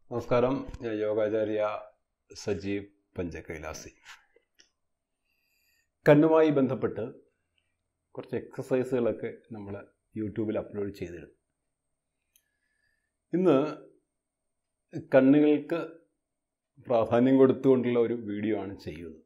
നമസ്കാരം ഞാൻ യോഗാചാര്യ സജീവ് പഞ്ചകൈലാസി കണ്ണുമായി ബന്ധപ്പെട്ട് കുറച്ച് എക്സസൈസുകളൊക്കെ നമ്മൾ യൂട്യൂബിൽ അപ്ലോഡ് ചെയ്തിരുന്നു ഇന്ന് കണ്ണുകൾക്ക് പ്രാധാന്യം കൊടുത്തുകൊണ്ടുള്ള ഒരു വീഡിയോ ആണ് ചെയ്യുന്നത്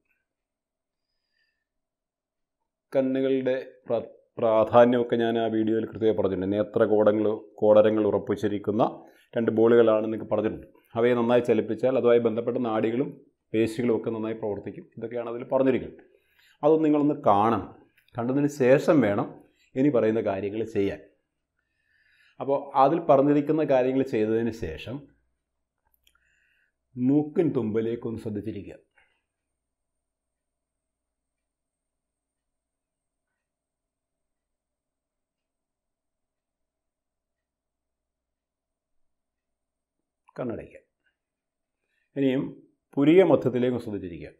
കണ്ണുകളുടെ പ്ര- പ്രാധാന്യമൊക്കെ ഞാൻ ആ വീഡിയോയിൽ കൃത്യമായി പറഞ്ഞിട്ടുണ്ട് നേത്ര കോടങ്ങൾ കോടരങ്ങൾ ഉറപ്പിച്ചിരിക്കുന്ന രണ്ട് ബോളുകളാണ് നിങ്ങൾക്ക് പറഞ്ഞിട്ടുണ്ട് അവയെ നന്നായി ചലിപ്പിച്ചാൽ അതുമായി ബന്ധപ്പെട്ട നാഡികളും പേശികളും ഒക്കെ നന്നായി പ്രവർത്തിക്കും ഇതൊക്കെയാണ് അതിൽ പറഞ്ഞിരിക്കുന്നത് അതൊന്ന് നിങ്ങളൊന്ന് കാണണം കണ്ടതിന് ശേഷം വേണം ഇനി പറയുന്ന കാര്യങ്ങൾ ചെയ്യാൻ അപ്പോൾ അതിൽ പറഞ്ഞിരിക്കുന്ന കാര്യങ്ങൾ ചെയ്തതിന് ശേഷം മൂക്കിൻ തുമ്പിലേക്കൊന്ന് ശ്രദ്ധിച്ചിരിക്കുക കണ്ണടയ്ക്കുക ഇനിയും പുരിയ മധ്യത്തിലേക്ക് ശ്രദ്ധിച്ചിരിക്കുക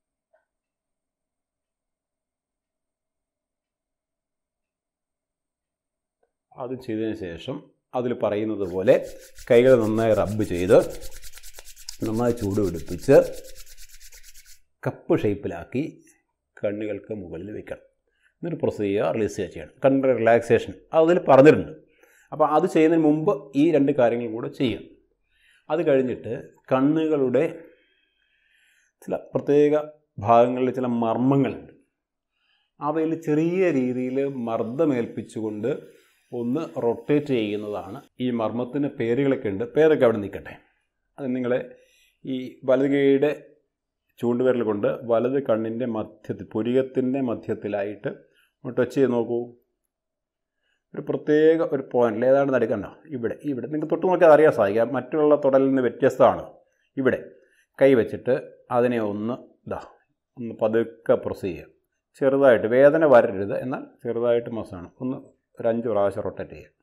അത് ചെയ്തതിന് ശേഷം അതിൽ പറയുന്നത് പോലെ കൈകൾ നന്നായി റബ്ബ് ചെയ്ത് നന്നായി ചൂട് പിടിപ്പിച്ച് കപ്പ് ഷേപ്പിലാക്കി കണ്ണുകൾക്ക് മുകളിൽ വെക്കണം എന്നിട്ട് പ്രസ് ചെയ്യുക റിലീസ് ചെയ്യുക ചെയ്യണം കണ്ണിൻ്റെ റിലാക്സേഷൻ അതിൽ പറഞ്ഞിട്ടുണ്ട് അപ്പോൾ അത് ചെയ്യുന്നതിന് മുമ്പ് ഈ രണ്ട് കാര്യങ്ങൾ കൂടെ ചെയ്യും അത് കഴിഞ്ഞിട്ട് കണ്ണുകളുടെ ചില പ്രത്യേക ഭാഗങ്ങളിൽ ചില മർമ്മങ്ങളുണ്ട് അവയിൽ ചെറിയ രീതിയിൽ മർദ്ദമേൽപ്പിച്ചുകൊണ്ട് ഒന്ന് റൊട്ടേറ്റ് ചെയ്യുന്നതാണ് ഈ മർമ്മത്തിന് പേരുകളൊക്കെ ഉണ്ട് പേരൊക്കെ അവിടെ നിൽക്കട്ടെ അത് നിങ്ങളെ ഈ വലത് കൈയുടെ ചൂണ്ടുവിരൽ കൊണ്ട് വലത് കണ്ണിൻ്റെ മധ്യത്തിൽ പുരികത്തിൻ്റെ മധ്യത്തിലായിട്ട് ഒന്ന് ടച്ച് ചെയ്ത് നോക്കൂ ഒരു പ്രത്യേക ഒരു പോയിന്റിൽ ഏതാണ്ട് നടുക്കണ്ട ഇവിടെ ഇവിടെ നിങ്ങൾക്ക് തൊട്ട് നോക്കിയാൽ അറിയാൻ സാധിക്കാം മറ്റുള്ള തുടലിൽ നിന്ന് വ്യത്യസ്തമാണ് ഇവിടെ കൈ വെച്ചിട്ട് അതിനെ ഒന്ന് ഇതാ ഒന്ന് പതുക്കെ പ്രസ് ചെയ്യുക ചെറുതായിട്ട് വേദന വരരുത് എന്നാൽ ചെറുതായിട്ട് മസാണ് ഒന്ന് ഒരു അഞ്ച് പ്രാവശ്യം റൊട്ടേറ്റ് ചെയ്യുക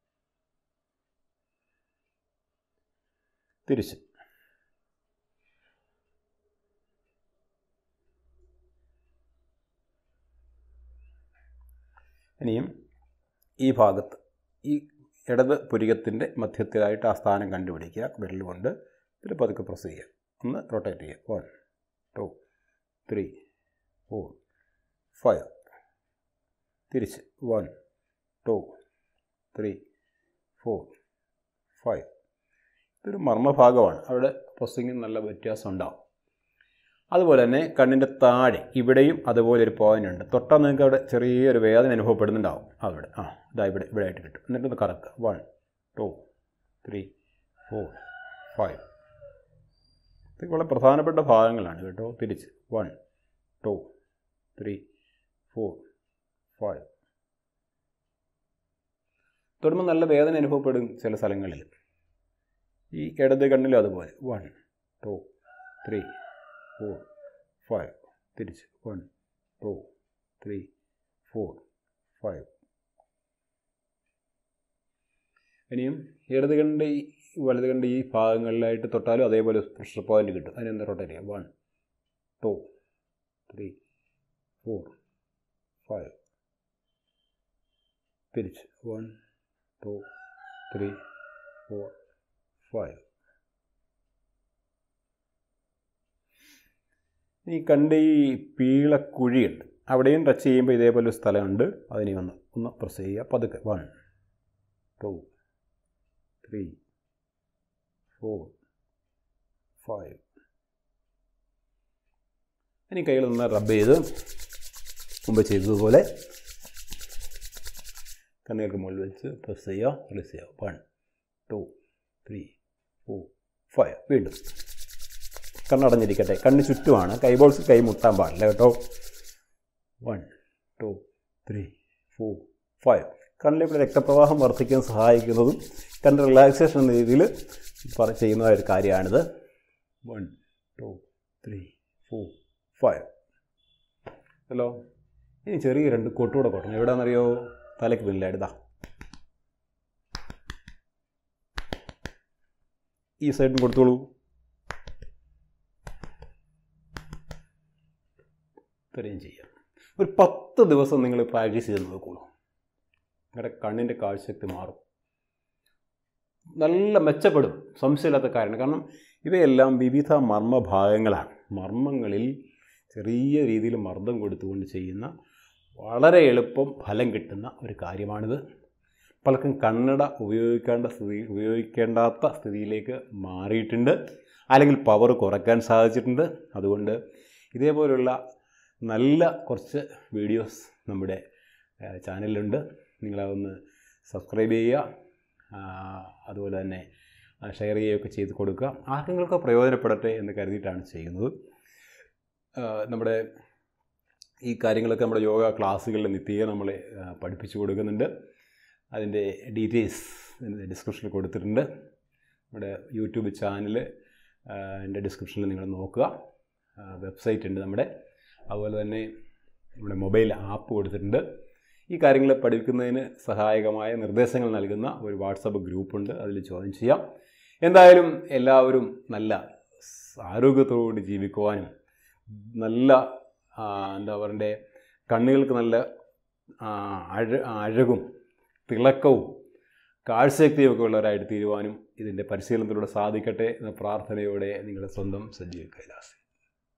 തിരിച്ച് ഇനിയും ഈ ഭാഗത്ത് ഈ ഇടത് പുരികത്തിൻ്റെ മധ്യത്തിലായിട്ട് ആ സ്ഥാനം കണ്ടുപിടിക്കുക വിരൽ കൊണ്ട് ഇതിൽ പതുക്കെ പ്രസ് ചെയ്യുക ഒന്ന് റൊട്ടേറ്റ് ചെയ്യുക one two three four five തിരിച്ച് one two three four five ഇതൊരു മർമ്മഭാഗമാണ് അവിടെ പ്രസ്സിങ്ങിന് നല്ല വ്യത്യാസം ഉണ്ടാവും അതുപോലെ തന്നെ കണ്ണിൻ്റെ താഴെ ഇവിടെയും അതുപോലെ ഒരു പോയിന്റ് ഉണ്ട് തൊട്ടാൽ നിങ്ങൾക്ക് അവിടെ ചെറിയൊരു വേദന അനുഭവപ്പെടുന്നുണ്ടാവും അവിടെ ആ ഇതാ ഇവിടെ ഇവിടെ ആയിട്ട് കിട്ടും എന്നിട്ടൊന്ന് കറക്കുക one two three four five ഇതൊക്കെ വളരെ പ്രധാനപ്പെട്ട ഭാഗങ്ങളാണ് കേട്ടോ തിരിച്ച് one two three four five തൊടുമ്പോൾ നല്ല വേദന അനുഭവപ്പെടും ചില സ്ഥലങ്ങളിൽ ഈ ഇടത് കണ്ണിലും അതുപോലെ one two three four five തിരിച്ച് one two three four five ഇനിയും ഇടത് കണ്ട് ഈ വലത് കണ്ട് ഈ ഭാഗങ്ങളിലായിട്ട് തൊട്ടാലും അതേപോലെ പ്രഷർ പോയിന്റ് കിട്ടും അതിനെന്താ റൊട്ടേറ്റ് ചെയ്യാം one two three four five തിരിച്ച് one two three four five ഈ കണ്ട് ഈ പീളക്കുഴിയുണ്ട് അവിടെയും ടച്ച് ചെയ്യുമ്പോൾ ഇതേപോലെ ഒരു സ്ഥലമുണ്ട് അതിനെ ഒന്ന് ഒന്ന് പ്രസ് ചെയ്യുക പതുക്കെ one two three four five ഇനി കൈകൾ ഒന്ന് റബ്ബ് ചെയ്ത് മുമ്പ് ചെയ്തതുപോലെ കണ്ണുകൾക്ക് മുകളിൽ വെച്ച് പ്രസ് ചെയ്യുക റിലീസ് ചെയ്യുക one two three four five വീണ്ടും കണ്ണടഞ്ഞിരിക്കട്ടെ കണ്ണ് ചുറ്റുമാണ് കൈബോൾസ് കൈ മുട്ടാൻ പാടില്ല കേട്ടോ one two three four five കണ്ണിലേക്ക് രക്തപ്രവാഹം വർദ്ധിക്കാൻ സഹായിക്കുന്നതും കണ്ണ് റിലാക്സേഷൻ എന്ന രീതിയിൽ പറ ചെയ്യുന്ന ഒരു കാര്യമാണിത് one two three four five hello ഇനി ചെറിയ രണ്ട് കൊട്ടുകൂടെ കൊട്ടണം എവിടെയാണെന്നറിയോ തലയ്ക്ക് പിന്നിലായിട്ടാ ഈ സൈഡിന് കൊടുത്തോളൂ ഇത്രയും ചെയ്യാം ഒരു പത്ത് ദിവസം നിങ്ങൾ പ്രാക്ടീസ് ചെയ്ത് നോക്കുള്ളൂ നിങ്ങളുടെ കണ്ണിൻ്റെ കാഴ്ചശക്തി മാറും നല്ല മെച്ചപ്പെടും സംശയമില്ലാത്ത കാര്യമാണ് കാരണം ഇവയെല്ലാം വിവിധ മർമ്മഭാഗങ്ങളാണ് മർമ്മങ്ങളിൽ ചെറിയ രീതിയിൽ മർദ്ദം കൊടുത്തുകൊണ്ട് ചെയ്യുന്ന വളരെ എളുപ്പം ഫലം കിട്ടുന്ന ഒരു കാര്യമാണിത് പലർക്കും കണ്ണട ഉപയോഗിക്കേണ്ട സ്ഥിതി ഉപയോഗിക്കേണ്ടാത്ത സ്ഥിതിയിലേക്ക് മാറിയിട്ടുണ്ട് അല്ലെങ്കിൽ പവർ കുറയ്ക്കാൻ സാധിച്ചിട്ടുണ്ട് അതുകൊണ്ട് ഇതേപോലുള്ള നല്ല കുറച്ച് വീഡിയോസ് നമ്മുടെ ഏഹ്, ചാനലിലുണ്ട് നിങ്ങളതൊന്ന് സബ്സ്ക്രൈബ് ചെയ്യുക ആ, അതുപോലെ തന്നെ ആ, ഷെയർ ചെയ്യുകയൊക്കെ ചെയ്ത് കൊടുക്കുക ആർക്കെങ്കിലുമൊക്കെ പ്രയോജനപ്പെടട്ടെ എന്ന് കരുതിയിട്ടാണ് ചെയ്യുന്നത് ആ, നമ്മുടെ ഈ കാര്യങ്ങളൊക്കെ നമ്മുടെ യോഗ ക്ലാസ്സുകളിൽ നിത്യേന നമ്മൾ പഠിപ്പിച്ചു കൊടുക്കുന്നുണ്ട് അതിൻ്റെ ഡീറ്റെയിൽസ് ഡിസ്ക്രിപ്ഷനിൽ കൊടുത്തിട്ടുണ്ട് നമ്മുടെ യൂട്യൂബ് ചാനൽ എൻ്റെ ഡിസ്ക്രിപ്ഷനിൽ നിങ്ങൾ നോക്കുക വെബ്സൈറ്റ് ഉണ്ട് നമ്മുടെ അതുപോലെ തന്നെ നമ്മുടെ മൊബൈൽ ആപ്പ് കൊടുത്തിട്ടുണ്ട് ഈ കാര്യങ്ങൾ പഠിക്കുന്നതിന് സഹായകമായ നിർദ്ദേശങ്ങൾ നൽകുന്ന ഒരു വാട്സപ്പ് ഗ്രൂപ്പുണ്ട് അതിൽ ജോയിൻ ചെയ്യാം എന്തായാലും എല്ലാവരും നല്ല ആരോഗ്യത്തോടുകൂടി ജീവിക്കുവാനും നല്ല ആ, എന്താ പറയണ്ടേ കണ്ണുകൾക്ക് നല്ല ആ, അഴ അഴകും തിളക്കവും കാഴ്ചശക്തിയും ഒക്കെ ഉള്ളവരായിട്ട് തീരുവാനും ഇതിൻ്റെ പരിശീലനത്തിലൂടെ സാധിക്കട്ടെ എന്ന പ്രാർത്ഥനയോടെ നിങ്ങളുടെ സ്വന്തം സജീവ് കൈലാസ്